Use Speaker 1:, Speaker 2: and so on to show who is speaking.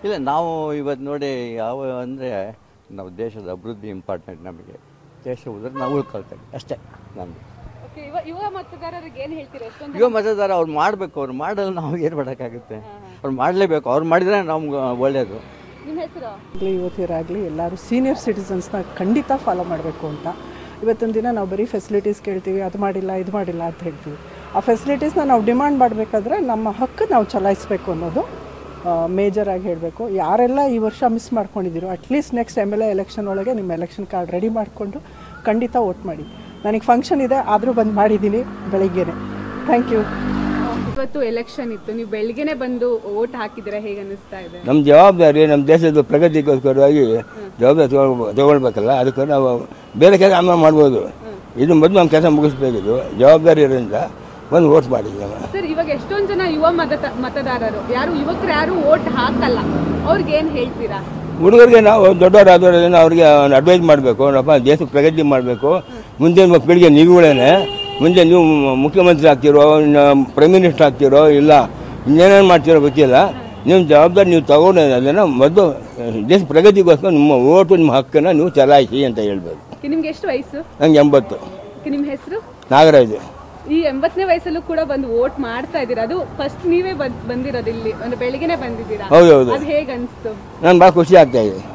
Speaker 1: ಇಲ್ಲ ನಾವು ಇವತ್ತು ನೋಡಿ ಯಾವ ಅಂದರೆ ನಾವು ದೇಶದ ಅಭಿವೃದ್ಧಿ ಇಂಪಾರ್ಟೆಂಟ್ ನಮಗೆ ದೇಶ ಉಳಿದ್ರೆ ನಾವು ಉಳ್ಕೊಳ್ತೇವೆ ಅಷ್ಟೇ ನಮ್ಮದು
Speaker 2: ಓಕೆ ಯುವ ಯುವ ಮತದಾರರಿಗೆ ಏನು ಹೇಳ್ತೀರಾ ಎಷ್ಟೊಂದು
Speaker 1: ಯುವ ಮತದಾರ ಅವ್ರು ಮಾಡಬೇಕು ಅವ್ರು ಮಾಡಲು ನಾವು ಏನು ಮಾಡೋಕ್ಕಾಗುತ್ತೆ ಅವ್ರು ಮಾಡಲೇಬೇಕು ಅವ್ರು ಮಾಡಿದರೆ ನಮ್ಗೆ ಒಳ್ಳೆಯದು
Speaker 2: ನಿಮ್ಮ ಹೆಸರು
Speaker 3: ಆಗಲಿ ಯುವತಿಯರಾಗಲಿ ಎಲ್ಲರೂ ಸೀನಿಯರ್ ಸಿಟಿಸನ್ಸ್ನ ಖಂಡಿತ ಫಾಲೋ ಮಾಡಬೇಕು ಅಂತ ಇವತ್ತಿನ ದಿನ ನಾವು ಬರೀ ಫೆಸಿಲಿಟೀಸ್ ಕೇಳ್ತೀವಿ ಅದು ಮಾಡಿಲ್ಲ ಇದು ಮಾಡಿಲ್ಲ ಅಂತ ಹೇಳ್ತೀವಿ ಆ ಫೆಸಿಲಿಟೀಸ್ನ ನಾವು ಡಿಮಾಂಡ್ ಮಾಡಬೇಕಾದ್ರೆ ನಮ್ಮ ಹಕ್ಕು ನಾವು ಚಲಾಯಿಸಬೇಕು ಅನ್ನೋದು ಮೇಜರ್ ಆಗಿ ಹೇಳಬೇಕು ಯಾರೆಲ್ಲ ಈ ವರ್ಷ ಮಿಸ್ ಮಾಡ್ಕೊಂಡಿದ್ದೀರೋ at least next M L A election ಒಳಗೆ ನಿಮ್ಮ ಎಲೆಕ್ಷನ್ ಕಾರ್ಡ್ ರೆಡಿ ಮಾಡಿಕೊಂಡು ಖಂಡಿತ ವೋಟ್ ಮಾಡಿ ನನಗೆ ಫಂಕ್ಷನ್ ಇದೆ ಆದರೂ ಬಂದು ಮಾಡಿದ್ದೀನಿ ಬೆಳಿಗ್ಗೆನೆ ಥ್ಯಾಂಕ್ ಯು
Speaker 2: ಇವತ್ತು ಎಲೆಕ್ಷನ್ ಇತ್ತು ನೀವು ಬೆಳಿಗ್ಗೆನೆ ಬಂದು ವೋಟ್ ಹಾಕಿದ್ರೆ ಹೇಗೆ ಅನಿಸ್ತಾ ಇದೆ
Speaker 4: ನಮ್ಮ ಜವಾಬ್ದಾರಿ ನಮ್ಮ ದೇಶದ ಪ್ರಗತಿಗೋಸ್ಕರವಾಗಿ ಜವಾಬ್ದಾರಿ ತಗೊಳ್ಬ ತಗೊಳ್ಬೇಕಲ್ಲ ಅದಕ್ಕೆ ನಾವು ಬೇರೆ ಕೆಲಸ ಆಮೇಲೆ ಮಾಡ್ಬೋದು ಇದು ಮೊದಲು ನಮ್ಮ ಕೆಲಸ ಮುಗಿಸ್ಬೇಕಿದು ಜವಾಬ್ದಾರಿ ಇರೋದ್ರಿಂದ ಒಂದು ವೋಟ್ ಮಾಡಿ ನಮ್ಮ
Speaker 2: ಸರ್ ಇವಾಗ ಎಷ್ಟೊಂದು ಜನ ಯುವ ಮತ ಮತದಾರರು ಯಾರು ಯುವಕರು ಯಾರು ವೋಟ್ ಹಾಕಲ್ಲ ಅವ್ರಿಗೆ ಏನು ಹೇಳ್ತೀರಾ
Speaker 4: ಹುಡುಗರಿಗೆ ನಾವು ದೊಡ್ಡವರಾದವರನ್ನ ಅವ್ರಿಗೆ ಅಡ್ವೈಸ್ ಮಾಡಬೇಕು ನಪ್ಪ ದೇಶಕ್ಕೆ ಪ್ರಗತಿ ಮಾಡಬೇಕು ಮುಂದಿನ ಪೀಳಿಗೆ ನೀವುಗಳೇನೆ ಮುಂದೆ ನೀವು ಮುಖ್ಯಮಂತ್ರಿ ಆಗ್ತಿರೋ ಪ್ರೈಮ್ ಮಿನಿಸ್ಟರ್ ಆಗ್ತಿರೋ ಇಲ್ಲ ಇನ್ನೇನೇನು ಮಾಡ್ತಿರೋ ಗೊತ್ತಿಲ್ಲ ನಿಮ್ಮ ಜವಾಬ್ದಾರಿ ನೀವು ತಗೊಂಡು ಅದನ್ನು ಮೊದಲು ದೇಶ ಪ್ರಗತಿಗೋಸ್ಕರ ನಿಮ್ಮ ಓಟು ನಿಮ್ಮ ಹಕ್ಕನ್ನು ನೀವು ಚಲಾಯಿಸಿ ಅಂತ ಹೇಳ್ಬೇಕು
Speaker 2: Okay, ನಿಮ್ಗೆ ಎಷ್ಟು ವಯಸ್ಸು
Speaker 4: ನಂಗೆ ಎಂಬತ್ತು
Speaker 2: Okay, ನಿಮ್ಮ ಹೆಸರು
Speaker 4: ನಾಗರಾಜ್
Speaker 2: ಈ ಎಂಬತ್ತನೇ ವಯಸ್ಸಲ್ಲೂ ಕೂಡ ಬಂದು ವೋಟ್ ಮಾಡ್ತಾ ಇದ್ದೀರಾ ಅದು ಫಸ್ಟ್ ನೀವೇ ಬಂದ್- ಬಂದಿರೋದು ಇಲ್ಲಿ ಒಂದು ಬೆಳಿಗ್ಗೆನೆ ಬಂದಿದ್ದೀರಾ
Speaker 4: ಹೌದು ಹೌದು
Speaker 2: ಅದು ಹೇಗೆ ಅನಿಸ್ತು
Speaker 4: ನಾನು ಭಾಳ ಖುಷಿ ಆಗ್ತಾ ಇದೆ